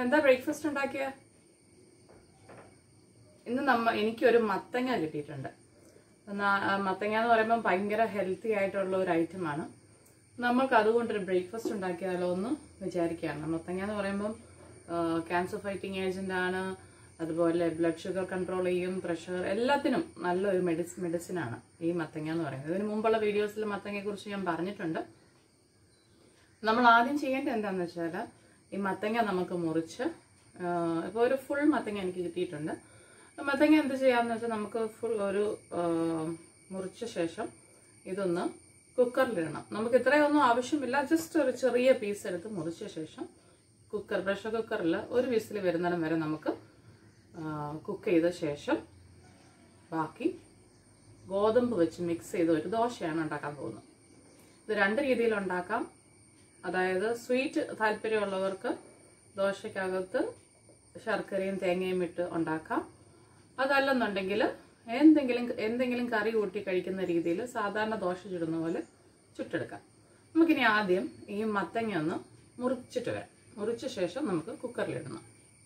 എന്താ ബ്രേക്ക്ഫാസ്റ്റ് ഉണ്ടാക്കിയ ഇന്ന് നമ്മ എനിക്കൊരു മത്തങ്ങ കിട്ടിയിട്ടുണ്ട് എന്നാ- ആ മത്തങ്ങ എന്ന് പറയുമ്പോൾ ഭയങ്കര ഹെൽത്തി ആയിട്ടുള്ള ഒരു ഐറ്റമാണ് നമ്മൾക്ക് അതുകൊണ്ടൊരു ബ്രേക്ക്ഫാസ്റ്റ് ഉണ്ടാക്കിയാലോ എന്ന് വിചാരിക്കുകയാണ് മത്തങ്ങ എന്ന് പറയുമ്പം ക്യാൻസർ ഫൈറ്റിംഗ് ഏജന്റ് ആണ് അതുപോലെ ബ്ലഡ് ഷുഗർ കൺട്രോൾ ചെയ്യും പ്രഷർ എല്ലാത്തിനും നല്ലൊരു മെഡിസിൻ മെഡിസിനാണ് ഈ മത്തങ്ങ എന്ന് പറയുന്നത് ഇതിന് മുമ്പുള്ള വീഡിയോസിൽ മത്തങ്ങയെ കുറിച്ച് ഞാൻ പറഞ്ഞിട്ടുണ്ട് നമ്മൾ ആദ്യം ചെയ്യേണ്ടത് എന്താണെന്ന് വെച്ചാൽ ഈ മത്തങ്ങ നമുക്ക് മുറിച്ച് ഇപ്പോൾ ഒരു ഫുൾ മത്തങ്ങ എനിക്ക് കിട്ടിയിട്ടുണ്ട് മത്തങ്ങ എന്ത് ചെയ്യാമെന്ന് വെച്ചാൽ നമുക്ക് ഫുൾ ഒരു ആ, മുറിച്ച ശേഷം ഇതൊന്ന് കുക്കറിലിടണം നമുക്ക് ഇത്രയൊന്നും ആവശ്യമില്ല ജസ്റ്റ് ഒരു ചെറിയ പീസ് എടുത്ത് മുറിച്ച ശേഷം കുക്കർ പ്രഷർ കുക്കറിൽ ഒരു വിസിൽ വരുന്നിടം വരെ നമുക്ക് കുക്ക് ചെയ്ത ശേഷം ബാക്കി ഗോതമ്പ് വെച്ച് മിക്സ് ചെയ്ത് ഒരു ദോശയാണ് ഉണ്ടാക്കാൻ പോകുന്നത് ഇത് രണ്ട് രീതിയിൽ ഉണ്ടാക്കാം അതായത് സ്വീറ്റ് താല്പര്യമുള്ളവർക്ക് ദോശയ്ക്കകത്ത് ശർക്കരയും തേങ്ങയും ഇട്ട് ഉണ്ടാക്കാം അതല്ലെന്നുണ്ടെങ്കിൽ എന്തെങ്കിലും എന്തെങ്കിലും കറി കൂട്ടി കഴിക്കുന്ന രീതിയിൽ സാധാരണ ദോശ ചുടുന്ന പോലെ ചുട്ടെടുക്കാം നമുക്കിനി ആദ്യം ഈ മത്തങ്ങ ഒന്ന് മുറിച്ചിട്ട് വരാം മുറിച്ച ശേഷം നമുക്ക് കുക്കറിലിടണം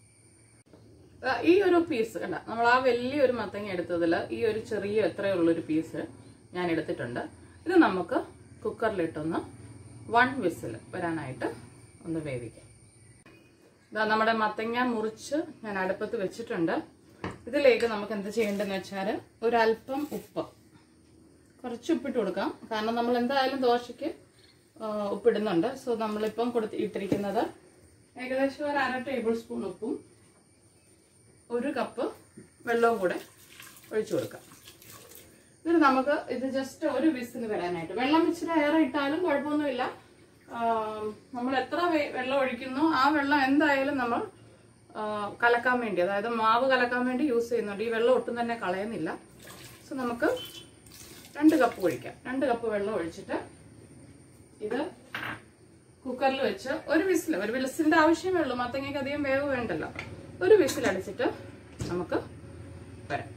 ആ, ഈ ഒരു പീസ് കണ്ട നമ്മൾ ആ വലിയൊരു മത്തങ്ങ എടുത്തതിൽ ഈ ഒരു ചെറിയ എത്രയുള്ളൊരു പീസ് ഞാൻ എടുത്തിട്ടുണ്ട് ഇത് നമുക്ക് കുക്കറിലിട്ടൊന്ന് വൺ വിസിൽ വരാനായിട്ട് ഒന്ന് വേവിക്കാം ഇതാ നമ്മുടെ മത്തങ്ങ മുറിച്ച് ഞാൻ അടുപ്പത്ത് വെച്ചിട്ടുണ്ട് ഇതിലേക്ക് നമുക്ക് എന്ത് ചെയ്യേണ്ടതെന്ന് വെച്ചാൽ ഒരല്പം ഉപ്പ് കുറച്ച് ഉപ്പിട്ട് കൊടുക്കാം കാരണം നമ്മൾ എന്തായാലും ദോശയ്ക്ക് ആ, ഉപ്പിടുന്നുണ്ട് സോ നമ്മളിപ്പം കൊടുത്ത് ഇട്ടിരിക്കുന്നത് ഏകദേശം ഒരു അര ടേബിൾ സ്പൂൺ ഉപ്പും ഒരു കപ്പ് വെള്ളവും കൂടെ ഒഴിച്ചു കൊടുക്കാം എന്നിട്ട് നമുക്ക് ഇത് ജസ്റ്റ് ഒരു വിസിൽ വരാനായിട്ട് വെള്ളം ഇച്ചിരി ഏറെ ഇട്ടാലും കുഴപ്പമൊന്നുമില്ല ആം, നമ്മൾ എത്ര വെ- വെള്ളം ഒഴിക്കുന്നു ആ വെള്ളം എന്തായാലും നമ്മൾ ആ, കലക്കാൻ വേണ്ടി അതായത് മാവ് കലക്കാൻ വേണ്ടി യൂസ് ചെയ്യുന്നുണ്ട് ഈ വെള്ളം ഒട്ടും തന്നെ കളയുന്നില്ല സോ നമുക്ക് രണ്ട് കപ്പ് ഒഴിക്കാം രണ്ട് കപ്പ് വെള്ളം ഒഴിച്ചിട്ട് ഇത് കുക്കറിൽ വെച്ച് ഒരു വിസിൽ ഒരു വിസിലിന്റെ ആവശ്യമേ ഉള്ളൂ മത്തങ്ങയ്ക്ക് അധികം വേവ് വേണ്ടല്ലോ ഒരു വിസിൽ അടിച്ചിട്ട് നമുക്ക് വരാം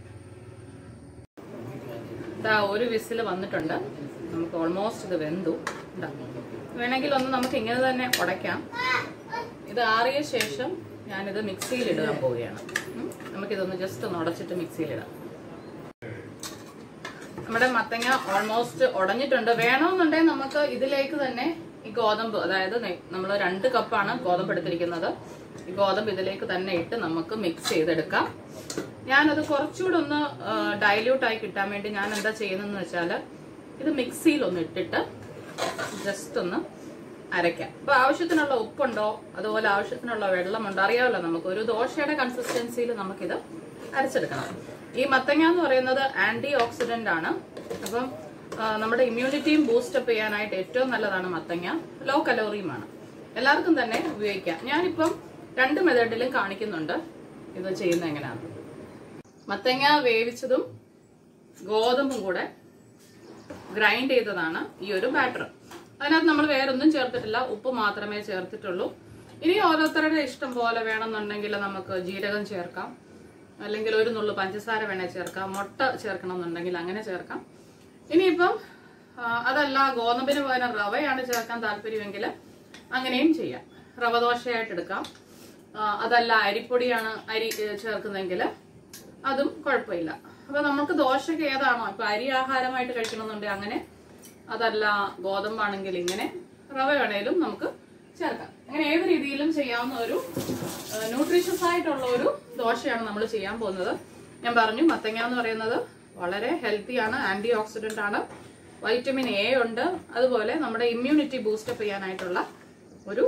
ഇതാ ഒരു വിസിൽ വന്നിട്ടുണ്ട് നമുക്ക് ഓൾമോസ്റ്റ് ഇത് വെന്തു ഇതാ വേണമെങ്കിൽ ഒന്ന് നമുക്ക് ഇങ്ങനെ തന്നെ ഉടയ്ക്കാം ഇത് ആറിയ ശേഷം ഞാനിത് മിക്സിയിൽ ഇടാൻ പോവുകയാണ് ഉം. നമുക്കിതൊന്ന് ജസ്റ്റ് ഒന്ന് ഉടച്ചിട്ട് മിക്സിയിലിടാം നമ്മുടെ മത്തങ്ങ ഓൾമോസ്റ്റ് ഉടഞ്ഞിട്ടുണ്ട് വേണമെന്നുണ്ടെങ്കിൽ നമുക്ക് ഇതിലേക്ക് തന്നെ ഈ ഗോതമ്പ് അതായത് നമ്മൾ രണ്ട് കപ്പാണ് ഗോതമ്പ് എടുത്തിരിക്കുന്നത് ഈ ഗോതമ്പ് ഇതിലേക്ക് തന്നെ ഇട്ട് നമുക്ക് മിക്സ് ചെയ്തെടുക്കാം ഞാനത് കുറച്ചുകൂടെ ഒന്ന് ഡൈല്യൂട്ട് ആയി കിട്ടാൻ വേണ്ടി ഞാൻ എന്താ ചെയ്യുന്നതെന്ന് വെച്ചാൽ ഇത് മിക്സിയിൽ ഒന്ന് ഇട്ടിട്ട് ജസ്റ്റ് ഒന്ന് അരയ്ക്കാം അപ്പൊ ആവശ്യത്തിനുള്ള ഉപ്പുണ്ടോ അതുപോലെ ആവശ്യത്തിനുള്ള വെള്ളമുണ്ടോ അറിയാമല്ലോ നമുക്ക് ഒരു ദോശയുടെ കൺസിസ്റ്റൻസിയിൽ നമുക്കിത് അരച്ചെടുക്കണം ഈ മത്തങ്ങ എന്ന് പറയുന്നത് ആന്റി ഓക്സിഡന്റ് ആണ് അപ്പം ആ, നമ്മുടെ ഇമ്മ്യൂണിറ്റിയും ബൂസ്റ്റപ്പ് ചെയ്യാനായിട്ട് ഏറ്റവും നല്ലതാണ് മത്തങ്ങ ലോ കലോറിയുമാണ് എല്ലാവർക്കും തന്നെ ഉപയോഗിക്കാം ഞാനിപ്പം രണ്ട് മെത്തേഡിലും കാണിക്കുന്നുണ്ട് ഇത് ചെയ്യുന്ന എങ്ങനെയാണ് മത്തങ്ങ വേവിച്ചതും ഗോതമ്പും കൂടെ ഗ്രൈൻഡ് ചെയ്തതാണ് ഈ ഒരു ബാറ്റർ അതിനകത്ത് നമ്മൾ വേറൊന്നും ചേർത്തിട്ടില്ല ഉപ്പ് മാത്രമേ ചേർത്തിട്ടുള്ളൂ ഇനി ഓരോരുത്തരുടെ ഇഷ്ടം പോലെ വേണമെന്നുണ്ടെങ്കിൽ നമുക്ക് ജീരകം ചേർക്കാം അല്ലെങ്കിൽ ഒരു നുള്ളു പഞ്ചസാര വേണേ ചേർക്കാം മുട്ട ചേർക്കണം എന്നുണ്ടെങ്കിൽ അങ്ങനെ ചേർക്കാം ഇനിയിപ്പം ആ, അതല്ല ഗോതമ്പിന് പകരം റവയാണ് ചേർക്കാൻ താല്പര്യമെങ്കിൽ അങ്ങനെയും ചെയ്യാം റവ ദോശയായിട്ട് എടുക്കാം ആ, അതല്ല അരിപ്പൊടിയാണ് അരി ഏ, ചേർക്കുന്നതെങ്കിൽ അതും കുഴപ്പമില്ല അപ്പൊ നമുക്ക് ദോശക്ക് ഏതാണോ ഇപ്പൊ അരി ആഹാരമായിട്ട് കഴിക്കണമെന്നുണ്ടെങ്കിൽ അങ്ങനെ അതല്ല ഗോതമ്പാണെങ്കിൽ ഇങ്ങനെ റവ വേണേലും നമുക്ക് ചേർക്കാം അങ്ങനെ ഏത് രീതിയിലും ചെയ്യാവുന്ന ഒരു ന്യൂട്രീഷ്യസ് ആയിട്ടുള്ള ഒരു ദോശയാണ് നമ്മൾ ചെയ്യാൻ പോകുന്നത് ഞാൻ പറഞ്ഞു മത്തങ്ങ എന്ന് പറയുന്നത് വളരെ ഹെൽത്തിയാണ് ആന്റി ഓക്സിഡന്റ് ആണ് വൈറ്റമിൻ എ ഉണ്ട് അതുപോലെ നമ്മുടെ ഇമ്മ്യൂണിറ്റി ബൂസ്റ്റപ്പ് ചെയ്യാനായിട്ടുള്ള ഒരു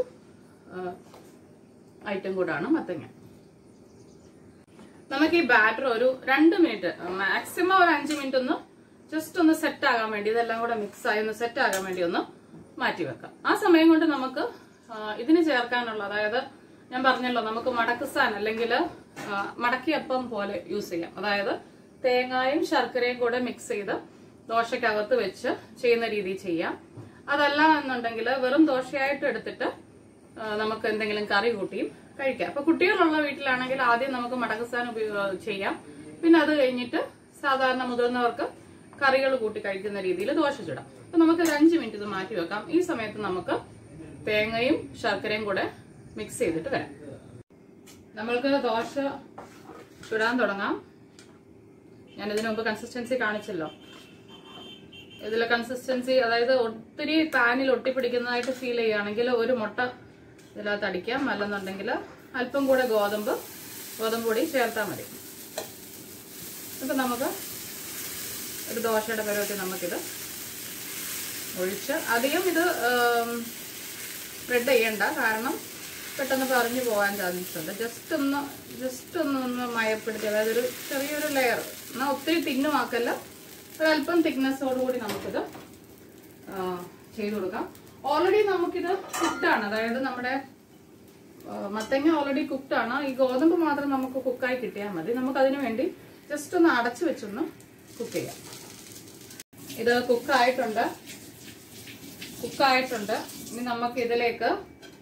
ഐറ്റം കൂടാണ് മത്തങ്ങ നമുക്ക് ഈ ബാറ്റർ ഒരു രണ്ട് മിനിറ്റ് മാക്സിമം ഒരു അഞ്ച് മിനിറ്റ് ഒന്ന് ജസ്റ്റ് ഒന്ന് സെറ്റ് ആകാൻ വേണ്ടി ഇതെല്ലാം കൂടെ മിക്സ് ആയി ഒന്ന് സെറ്റ് ആകാൻ വേണ്ടി ഒന്ന് മാറ്റി വെക്കാം ആ സമയം കൊണ്ട് നമുക്ക് ആ, ഇതിന് ചേർക്കാനുള്ള അതായത് ഞാൻ പറഞ്ഞല്ലോ നമുക്ക് മടക്കുസാൻ അല്ലെങ്കിൽ മടക്കിയപ്പം പോലെ യൂസ് ചെയ്യാം അതായത് തേങ്ങായും ശർക്കരയും കൂടെ മിക്സ് ചെയ്ത് ദോശക്കകത്ത് വെച്ച് ചെയ്യുന്ന രീതിയിൽ ചെയ്യാം അതല്ല എന്നുണ്ടെങ്കിൽ വെറും ദോശയായിട്ട് എടുത്തിട്ട് ആ, നമുക്ക് എന്തെങ്കിലും കറി കൂട്ടിയും കഴിക്കാം അപ്പൊ കുട്ടികളുള്ള വീട്ടിലാണെങ്കിൽ ആദ്യം നമുക്ക് മടക്കസ്ഥാൻ ഉപയോഗ ചെയ്യാം പിന്നെ അത് കഴിഞ്ഞിട്ട് സാധാരണ മുതിർന്നവർക്ക് കറികൾ കൂട്ടി കഴിക്കുന്ന രീതിയിൽ ദോശ ചുടാം അപ്പൊ നമുക്ക് ഒരു അഞ്ച് മിനിറ്റ് ഇത് മാറ്റി വെക്കാം ഈ സമയത്ത് നമുക്ക് തേങ്ങയും ശർക്കരയും കൂടെ മിക്സ് ചെയ്തിട്ട് വരാം നമ്മൾക്ക് ദോശ ചുടാൻ തുടങ്ങാം ഞാൻ ഇതിനു മുമ്പ് കൺസിസ്റ്റൻസി കാണിച്ചല്ലോ ഇതിലെ കൺസിസ്റ്റൻസി അതായത് ഒത്തിരി പാനിൽ ഒട്ടിപ്പിടിക്കുന്നതായിട്ട് ഫീൽ ചെയ്യുകയാണെങ്കിൽ ഒരു മുട്ട ഇതിനകത്ത് അടിക്കാം അല്ലെന്നുണ്ടെങ്കിൽ അല്പം കൂടെ ഗോതമ്പ് ഗോതമ്പ് പൊടി ചേർത്താൽ മതി അപ്പം നമുക്ക് ഒരു ദോശയുടെ പരുവത്തിൽ നമുക്കിത് ഒഴിച്ച് അധികം ഇത് സ്പ്രെഡ് ചെയ്യണ്ട കാരണം പെട്ടെന്ന് പറഞ്ഞു പോകാൻ ചാൻസ് ഉണ്ട് ജസ്റ്റ് ഒന്ന് ജസ്റ്റ് ഒന്ന് ഒന്ന് മയപ്പെടുത്തി അതായത് ഒരു ചെറിയൊരു ലെയർ എന്നാൽ ഒത്തിരി തിന്നുമാക്കല്ല ഒരല്പം തിക്നെസ്സോടുകൂടി നമുക്കിത് ആ, ചെയ്തു കൊടുക്കാം ഓൾറെഡി നമുക്കിത് കുക്ക്ഡാണ് അതായത് നമ്മുടെ ആ, മത്തങ്ങ ഓൾറെഡി കുക്ക്ഡ് ആണ് ഈ ഗോതമ്പ് മാത്രം നമുക്ക് കുക്കായി കിട്ടിയാൽ മതി നമുക്ക് അതിനു വേണ്ടി ജസ്റ്റ് ഒന്ന് അടച്ചു വെച്ചൊന്ന് കുക്ക് ചെയ്യാം ഇത് കുക്കായിട്ടുണ്ട് കുക്കായിട്ടുണ്ട് ഇനി നമുക്ക് ഇതിലേക്ക്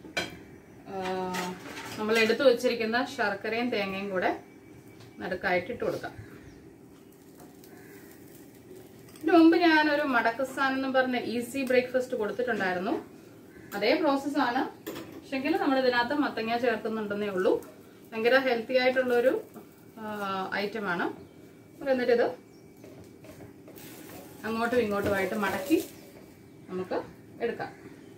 നമ്മൾ എടുത്തു വെച്ചിരിക്കുന്ന ശർക്കരയും തേങ്ങയും കൂടെ നടുക്കായിട്ട് ഇട്ട് കൊടുക്കാം ഇതിനു മുമ്പ് ഞാനൊരു മടക്കസ്ഥാൻ എന്ന് പറഞ്ഞ ഈസി ബ്രേക്ക്ഫാസ്റ്റ് കൊടുത്തിട്ടുണ്ടായിരുന്നു അതേ പ്രോസസ്സാണ് പക്ഷെങ്കിൽ നമ്മൾ ഇതിനകത്ത് മത്തങ്ങ ചേർക്കുന്നുണ്ടെന്നേ ഉള്ളൂ ഭയങ്കര ഹെൽത്തി ആയിട്ടുള്ളൊരു ഐറ്റമാണ് എന്നിട്ട് ഇത് അങ്ങോട്ടും ഇങ്ങോട്ടുമായിട്ട് മടക്കി നമുക്ക് എടുക്കാം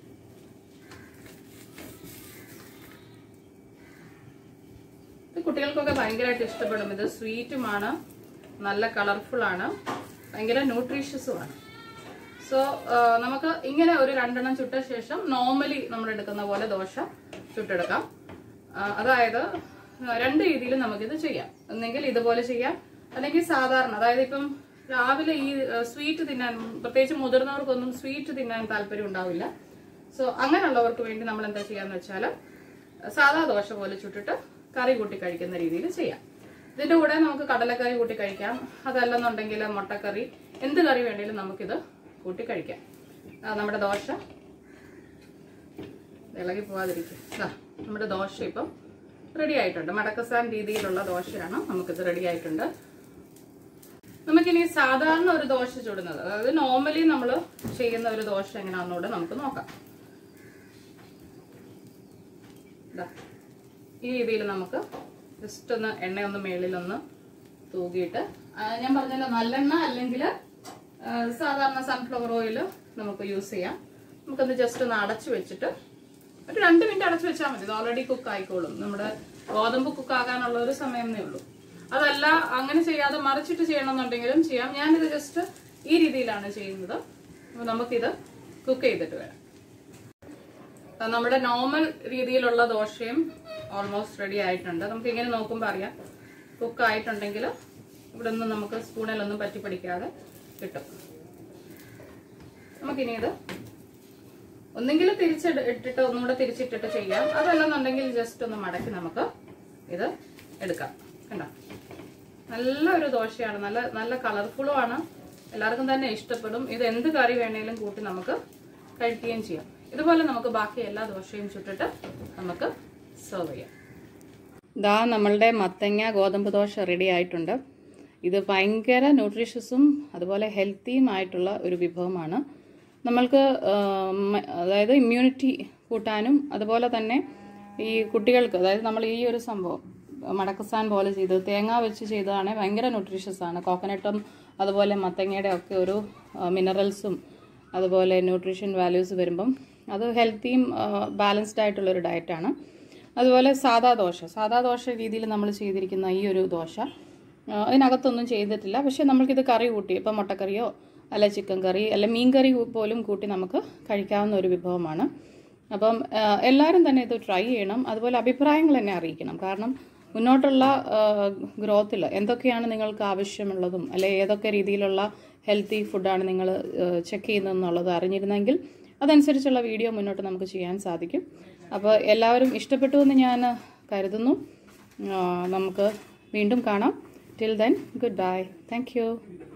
ഇത് കുട്ടികൾക്കൊക്കെ ഭയങ്കരമായിട്ട് ഇഷ്ടപ്പെടും ഇത് സ്വീറ്റുമാണ് നല്ല കളർഫുൾ ആണ് ഭയങ്കര ന്യൂട്രീഷ്യസുമാണ് സോ നമുക്ക് ഇങ്ങനെ ഒരു രണ്ടെണ്ണം ചുട്ട ശേഷം നോർമലി നമ്മൾ എടുക്കുന്ന പോലെ ദോശ ചുട്ടെടുക്കാം ആ, അതായത് ആ, രണ്ട് രീതിയിൽ നമുക്കിത് ചെയ്യാം ഒന്നെങ്കിൽ ഇതുപോലെ ചെയ്യാം അല്ലെങ്കിൽ സാധാരണ അതായത് ഇപ്പം രാവിലെ ഈ സ്വീറ്റ് തിന്നാൻ പ്രത്യേകിച്ച് മുതിർന്നവർക്കൊന്നും സ്വീറ്റ് തിന്നാൻ താല്പര്യം ഉണ്ടാവില്ല സോ അങ്ങനെയുള്ളവർക്ക് വേണ്ടി നമ്മൾ എന്താ ചെയ്യാന്ന് വെച്ചാൽ സാധാ ദോശ പോലെ ചുട്ടിട്ട് കറി കൂട്ടി കഴിക്കുന്ന രീതിയിൽ ചെയ്യാം ഇതിന്റെ കൂടെ നമുക്ക് കടലക്കറി കൂട്ടി കഴിക്കാം അതല്ലെന്നുണ്ടെങ്കിൽ മുട്ടക്കറി എന്ത് കറി വേണേലും നമുക്കിത് കൂട്ടി കഴിക്കാം ആ, നമ്മുടെ ദോശ ഇളകി പോവാതിരിക്കും ദാ, നമ്മുടെ ദോശ ഇപ്പം റെഡി ആയിട്ടുണ്ട് മടക്കസാൻ രീതിയിലുള്ള ദോശയാണ് നമുക്കിത് റെഡി ആയിട്ടുണ്ട് നമുക്കിനി സാധാരണ ഒരു ദോശ ചുടുന്നത് അതായത് നോർമലി നമ്മൾ ചെയ്യുന്ന ഒരു ദോശ എങ്ങനെയാണെന്നൂടെ നമുക്ക് നോക്കാം ദാ, ഈ രീതിയിൽ നമുക്ക് ജസ്റ്റ് ഒന്ന് എണ്ണയൊന്ന് മേളിലൊന്ന് തൂകിയിട്ട് ആ, ഞാൻ പറഞ്ഞല്ലോ നല്ലെണ്ണ അല്ലെങ്കിൽ സാധാരണ സൺഫ്ലവർ ഓയിൽ നമുക്ക് യൂസ് ചെയ്യാം നമുക്കൊന്ന് ജസ്റ്റ് ഒന്ന് അടച്ചു വെച്ചിട്ട് ഒരു രണ്ട് മിനിറ്റ് അടച്ചു വെച്ചാൽ മതി ഇത് ഓൾറെഡി കുക്ക് ആയിക്കോളും നമ്മുടെ ഗോതമ്പ് കുക്ക് ആകാനുള്ള ഒരു സമയമേ ഉള്ളൂ അതല്ല അങ്ങനെ ചെയ്യാതെ മറിച്ചിട്ട് ചെയ്യണമെന്നുണ്ടെങ്കിലും ചെയ്യാം ഞാനിത് ജസ്റ്റ് ഈ രീതിയിലാണ് ചെയ്യുന്നത് അപ്പോൾ നമുക്കിത് കുക്ക് ചെയ്തിട്ട് വരാം ആ, നമ്മുടെ നോർമൽ രീതിയിലുള്ള ദോശയും ഓൾമോസ്റ്റ് റെഡി ആയിട്ടുണ്ട് നമുക്ക് ഇങ്ങനെ നോക്കുമ്പോൾ അറിയാം കുക്ക് ആയിട്ടുണ്ടെങ്കിൽ ഇവിടെ നിന്ന് നമുക്ക് സ്പൂണിലൊന്നും പറ്റി പിടിക്കാതെ കിട്ടും നമുക്കിനി ഇത് ഒന്നെങ്കിൽ തിരിച്ചിട്ട് ഇട്ടിട്ട് ഒന്നുകൂടെ തിരിച്ചിട്ടിട്ട് ചെയ്യാം അതല്ലെന്നുണ്ടെങ്കിൽ ജസ്റ്റ് ഒന്ന് മടക്കി നമുക്ക് ഇത് എടുക്കാം കണ്ടോ നല്ല ഒരു ദോശയാണ് നല്ല നല്ല കളർഫുള്ളും ആണ് എല്ലാവർക്കും തന്നെ ഇഷ്ടപ്പെടും ഇത് എന്ത് കറി വേണേലും കൂട്ടി നമുക്ക് കഴിക്കുകയും ചെയ്യാം ഇതുപോലെ നമുക്ക് ബാക്കി എല്ലാ ദോശയും ചുട്ടിട്ട് നമുക്ക് സെർവ് ചെയ്യാം ദാ നമ്മളുടെ മത്തങ്ങ ഗോതമ്പ് ദോശ റെഡി ആയിട്ടുണ്ട് ഇത് ഭയങ്കര ന്യൂട്രീഷ്യസും അതുപോലെ ഹെൽത്തിയും ആയിട്ടുള്ള ഒരു വിഭവമാണ് നമ്മൾക്ക് ആ, മ- അതായത് ഇമ്മ്യൂണിറ്റി കൂട്ടാനും അതുപോലെ തന്നെ ഈ കുട്ടികൾക്ക് അതായത് നമ്മൾ ഈ ഒരു സംഭവം മടക്കസാൻ പോലെ ചെയ്ത് തേങ്ങ വെച്ച് ചെയ്തതാണ് ഭയങ്കര ന്യൂട്രീഷ്യസ് ആണ് കോക്കനട്ടും അതുപോലെ മത്തങ്ങയുടെ ഒക്കെ ഒരു മിനറൽസും അതുപോലെ ന്യൂട്രീഷൻ വാല്യൂസ് വരുമ്പം അത് ഹെൽത്തിയും ബാലൻസ്ഡ് ആയിട്ടുള്ള ഒരു ഡയറ്റാണ് അതുപോലെ സാദാ ദോശ സാദാ ദോശ രീതിയിൽ നമ്മൾ ചെയ്തിരിക്കുന്ന ഈ ഒരു ദോശ ആ, അതിനകത്തൊന്നും ചെയ്തിട്ടില്ല പക്ഷേ നമ്മൾക്കിത് കറി കൂട്ടി ഇപ്പം മുട്ടക്കറിയോ അല്ല ചിക്കൻ കറി അല്ല മീൻ കറി കൂടി കൂട്ടി നമുക്ക് കഴിക്കാവുന്ന ഒരു വിഭവമാണ് അപ്പം ആ, എല്ലാവരും തന്നെ ഇത് ട്രൈ ചെയ്യണം അതുപോലെ അഭിപ്രായങ്ങൾ എന്നെ അറിയിക്കണം കാരണം മുന്നോട്ടുള്ള ഗ്രോത്തിൽ എന്തൊക്കെയാണ് നിങ്ങൾക്ക് ആവശ്യമുള്ളതും അല്ലെ ഏതൊക്കെ രീതിയിലുള്ള ഹെൽത്തി ഫുഡാണ് നിങ്ങൾ ചെക്ക് ചെയ്യുന്നതെന്നുള്ളത് അറിഞ്ഞിരുന്നെങ്കിൽ അതനുസരിച്ചുള്ള വീഡിയോ മുന്നോട്ട് നമുക്ക് ചെയ്യാൻ സാധിക്കും അപ്പോൾ എല്ലാവരും ഇഷ്ടപ്പെട്ടു എന്ന് ഞാൻ കരുതുന്നു ആ, നമുക്ക് വീണ്ടും കാണാം till then goodbye thank U